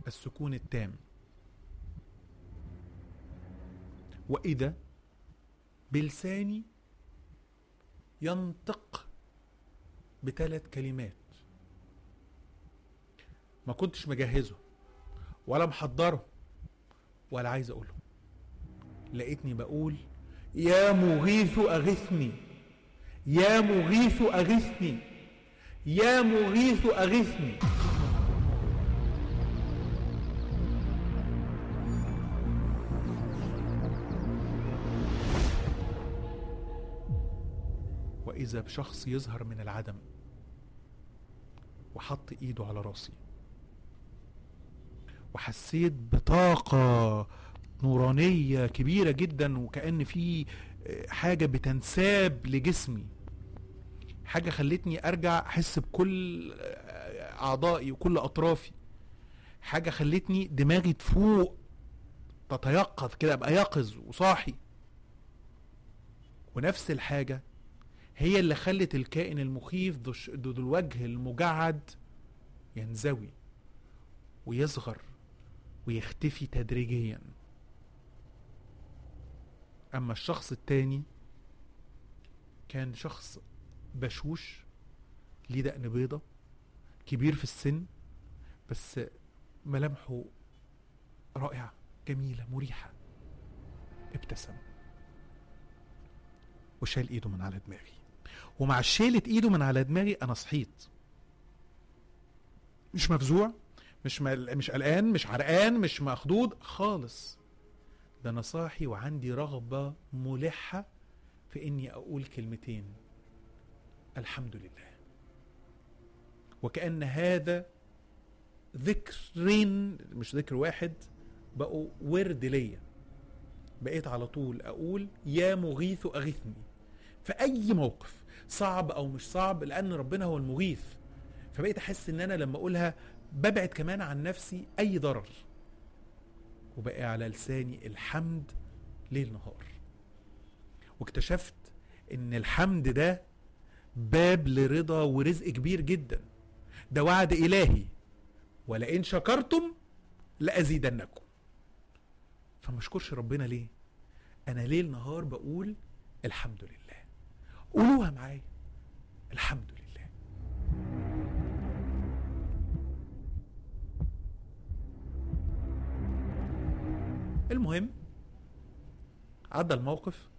السكون التام واذا بلساني ينطق بثلاث كلمات ما كنتش مجهزه ولا محضره ولا عايز اقوله لقيتني بقول يا مغيث اغثني يا مغيث اغثني يا مغيث اغثني واذا بشخص يظهر من العدم وحط ايده على راسي وحسيت بطاقة نورانية كبيرة جدا وكأن في حاجة بتنساب لجسمي حاجة خلتني أرجع أحس بكل أعضائي وكل أطرافي حاجة خلتني دماغي تفوق تتيقظ كده أبقى يقظ وصاحي ونفس الحاجة هي اللي خلت الكائن المخيف ذو الوجه المجعد ينزوي ويصغر ويختفي تدريجيا اما الشخص التاني كان شخص بشوش ليه دقن بيضة كبير في السن بس ملامحه رائعة جميلة مريحة ابتسم وشال ايده من على دماغي ومع شيلة ايده من على دماغي انا صحيت مش مفزوع مش مل... مش قلقان مش عرقان مش مخضوض خالص ده انا صاحي وعندي رغبة ملحة في اني اقول كلمتين الحمد لله وكأن هذا ذكرين مش ذكر واحد بقوا ورد ليا بقيت على طول اقول يا مغيث اغثني في اي موقف صعب او مش صعب لان ربنا هو المغيث فبقيت احس ان انا لما اقولها ببعد كمان عن نفسي اي ضرر وبقى على لساني الحمد ليل نهار واكتشفت ان الحمد ده باب لرضا ورزق كبير جدا ده وعد الهي ولئن شكرتم لازيدنكم فما اشكرش ربنا ليه انا ليل نهار بقول الحمد لله قولوها معايا الحمد لله المهم عدى الموقف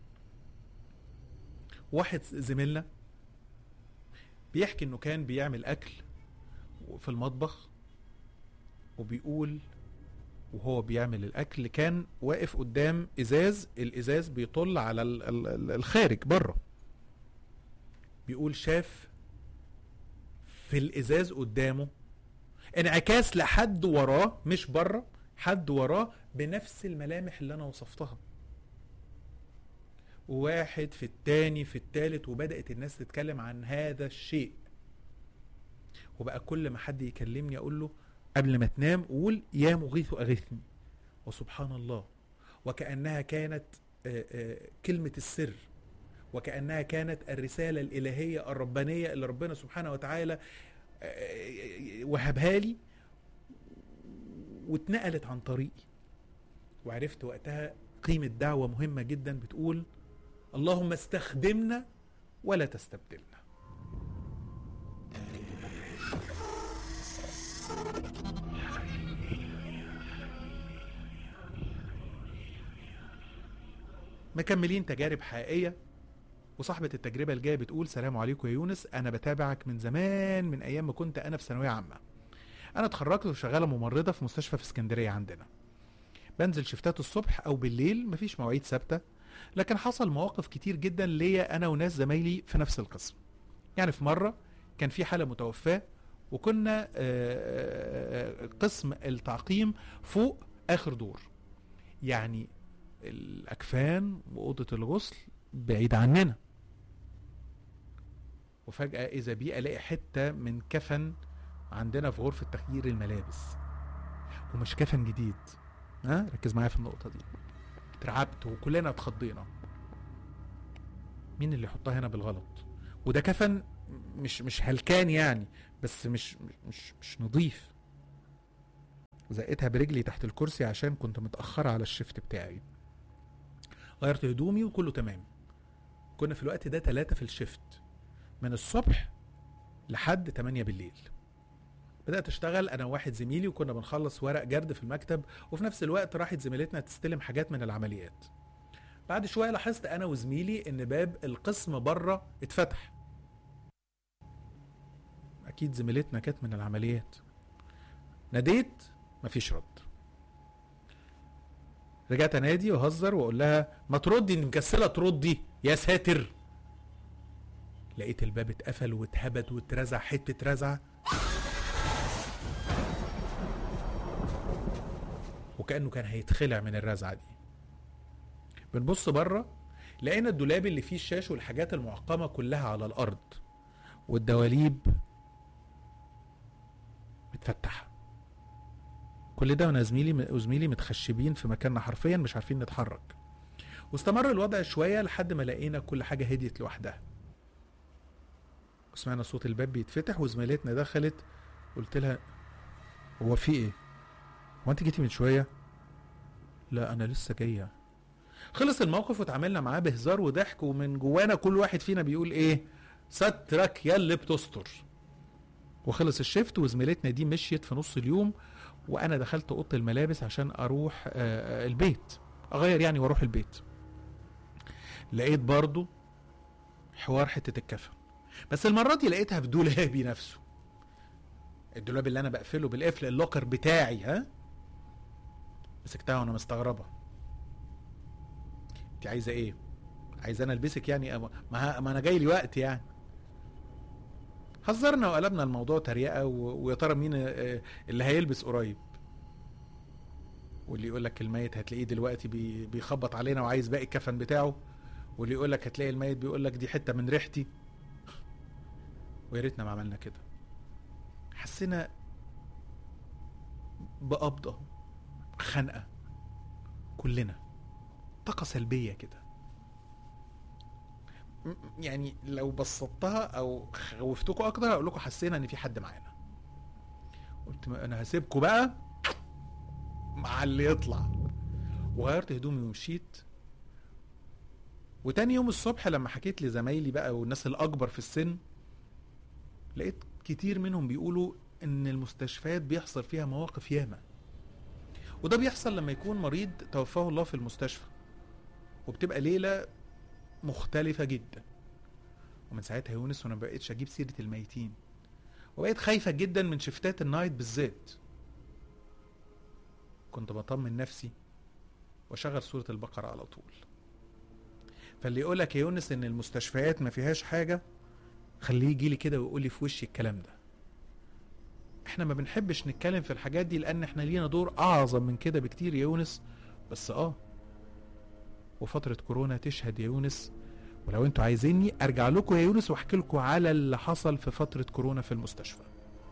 واحد زميلنا بيحكي انه كان بيعمل اكل في المطبخ وبيقول وهو بيعمل الاكل كان واقف قدام ازاز الازاز بيطل على الخارج بره بيقول شاف في الازاز قدامه انعكاس لحد وراه مش بره حد وراه بنفس الملامح اللي انا وصفتها واحد في التاني في التالت وبدأت الناس تتكلم عن هذا الشيء وبقى كل ما حد يكلمني اقول له قبل ما تنام قول يا مغيث اغثني وسبحان الله وكأنها كانت كلمة السر وكأنها كانت الرسالة الإلهية الربانية اللي ربنا سبحانه وتعالى وهبها لي واتنقلت عن طريقي وعرفت وقتها قيمة دعوة مهمة جدا بتقول اللهم استخدمنا ولا تستبدلنا مكملين تجارب حقيقية وصاحبة التجربة الجاية بتقول سلام عليكم يا يونس أنا بتابعك من زمان من أيام ما كنت أنا في ثانوية عامة أنا اتخرجت وشغالة ممرضة في مستشفى في اسكندرية عندنا بنزل شفتات الصبح أو بالليل مفيش مواعيد ثابتة لكن حصل مواقف كتير جدا ليا أنا وناس زمايلي في نفس القسم يعني في مرة كان في حالة متوفاة وكنا قسم التعقيم فوق آخر دور يعني الأكفان وأوضة الغسل بعيد عننا وفجأة إذا بي ألاقي حتة من كفن عندنا في غرفة تغيير الملابس ومش كفن جديد ها ركز معايا في النقطة دي اترعبت وكلنا اتخضينا مين اللي يحطها هنا بالغلط وده كفن مش مش هلكان يعني بس مش مش مش نظيف وزقتها برجلي تحت الكرسي عشان كنت متأخرة على الشفت بتاعي غيرت هدومي وكله تمام كنا في الوقت ده تلاتة في الشفت من الصبح لحد 8 بالليل بدأت أشتغل أنا وواحد زميلي وكنا بنخلص ورق جرد في المكتب وفي نفس الوقت راحت زميلتنا تستلم حاجات من العمليات بعد شوية لاحظت أنا وزميلي إن باب القسم بره اتفتح أكيد زميلتنا كانت من العمليات ناديت مفيش رد رجعت انادي واهزر واقول لها ما تردي انت مكسله تردي يا ساتر لقيت الباب اتقفل واتهبد واترزع حته رزع وكانه كان هيتخلع من الرزعه دي بنبص بره لقينا الدولاب اللي فيه الشاش والحاجات المعقمه كلها على الارض والدواليب متفتحه كل ده وانا زميلي وزميلي متخشبين في مكاننا حرفيا مش عارفين نتحرك واستمر الوضع شويه لحد ما لقينا كل حاجه هديت لوحدها وسمعنا صوت الباب بيتفتح وزميلتنا دخلت قلت لها هو في ايه هو انت جيتي من شويه لا انا لسه جايه خلص الموقف واتعاملنا معاه بهزار وضحك ومن جوانا كل واحد فينا بيقول ايه سترك يا اللي بتستر وخلص الشفت وزميلتنا دي مشيت في نص اليوم وانا دخلت اوضه الملابس عشان اروح آه، آه، البيت اغير يعني واروح البيت لقيت برضو حوار حته الكفن بس المره دي لقيتها في دولابي نفسه الدولاب اللي انا بقفله بالقفل اللوكر بتاعي ها مسكتها وانا مستغربه انت عايزه ايه عايزه انا البسك يعني ما, ها- ما انا جاي لي وقت يعني هزرنا وقلبنا الموضوع تريقه و- ويا ترى مين آه، اللي هيلبس قريب واللي يقول لك الميت هتلاقيه دلوقتي بي- بيخبط علينا وعايز باقي الكفن بتاعه واللي يقول لك هتلاقي الميت بيقول لك دي حته من ريحتي ويا ريتنا ما عملنا كده حسينا بقبضه خنقه كلنا طاقه سلبيه كده م- يعني لو بسطتها او خوفتكم اكتر هقول لكم حسينا ان في حد معانا قلت ما انا هسيبكم بقى مع اللي يطلع وغيرت هدومي ومشيت وتاني يوم الصبح لما حكيت لزمايلي بقى والناس الاكبر في السن لقيت كتير منهم بيقولوا ان المستشفيات بيحصل فيها مواقف ياما وده بيحصل لما يكون مريض توفاه الله في المستشفى وبتبقى ليله مختلفه جدا ومن ساعتها يونس وانا ما بقتش اجيب سيره الميتين وبقيت خايفه جدا من شفتات النايت بالذات كنت بطمن نفسي واشغل سوره البقره على طول فاللي يقولك يا يونس ان المستشفيات ما فيهاش حاجه خليه يجي لي كده ويقول لي في وشي الكلام ده احنا ما بنحبش نتكلم في الحاجات دي لان احنا لينا دور اعظم من كده بكتير يا يونس بس اه وفترة كورونا تشهد يا يونس ولو انتوا عايزيني ارجع لكم يا يونس واحكي لكم على اللي حصل في فترة كورونا في المستشفى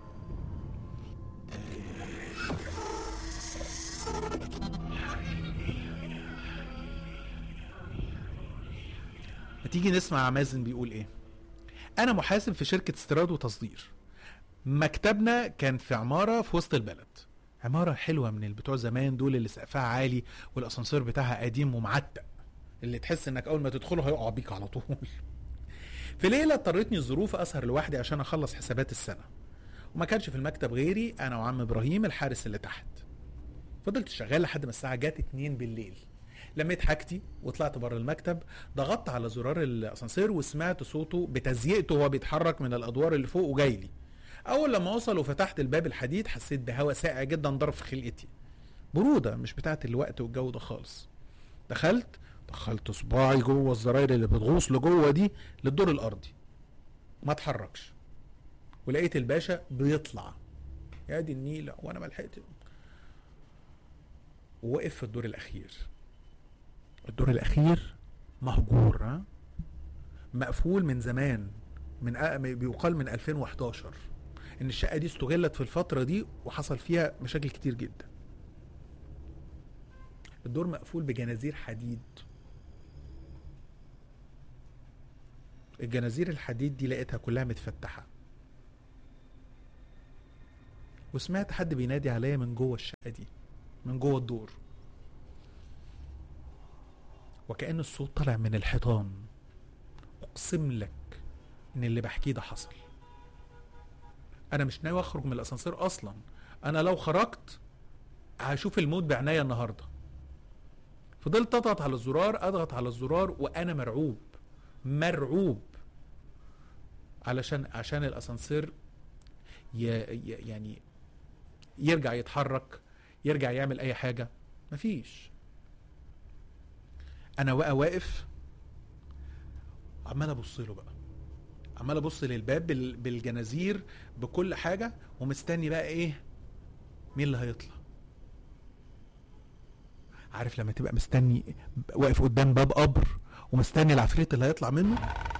ما تيجي نسمع مازن بيقول ايه انا محاسب في شركة استيراد وتصدير مكتبنا كان في عمارة في وسط البلد عمارة حلوة من بتوع زمان دول اللي سقفها عالي والاسانسير بتاعها قديم ومعتق اللي تحس انك اول ما تدخله هيقع بيك على طول في ليلة اضطرتني الظروف اسهر لوحدي عشان اخلص حسابات السنة وما كانش في المكتب غيري انا وعم ابراهيم الحارس اللي تحت فضلت شغال لحد ما الساعة جت 2 بالليل لميت حاجتي وطلعت بره المكتب ضغطت على زرار الاسانسير وسمعت صوته بتزييقته وهو بيتحرك من الادوار اللي فوق وجاي لي اول لما وصل وفتحت الباب الحديد حسيت بهواء ساقع جدا ضرب في خلقتي بروده مش بتاعت الوقت والجو ده خالص دخلت دخلت صباعي جوه الزراير اللي بتغوص لجوه دي للدور الارضي ما اتحركش ولقيت الباشا بيطلع يا دي النيله وانا ما لحقت ووقف في الدور الاخير الدور الاخير مهجور ها مقفول من زمان من أ- بيقال من 2011 ان الشقه دي استغلت في الفتره دي وحصل فيها مشاكل كتير جدا الدور مقفول بجنازير حديد الجنازير الحديد دي لقيتها كلها متفتحه وسمعت حد بينادي عليا من جوه الشقه دي من جوه الدور وكأن الصوت طالع من الحيطان اقسم لك ان اللي بحكيه ده حصل انا مش ناوي اخرج من الاسانسير اصلا انا لو خرجت هشوف الموت بعناية النهارده فضلت اضغط على الزرار اضغط على الزرار وانا مرعوب مرعوب علشان عشان الاسانسير ي... ي... يعني يرجع يتحرك يرجع يعمل اي حاجه مفيش انا بقى واقف عمال ابص له بقى عمال ابص للباب بال- بالجنازير بكل حاجه ومستني بقى ايه مين اللي هيطلع عارف لما تبقى مستني واقف قدام باب قبر ومستني العفريت اللي هيطلع منه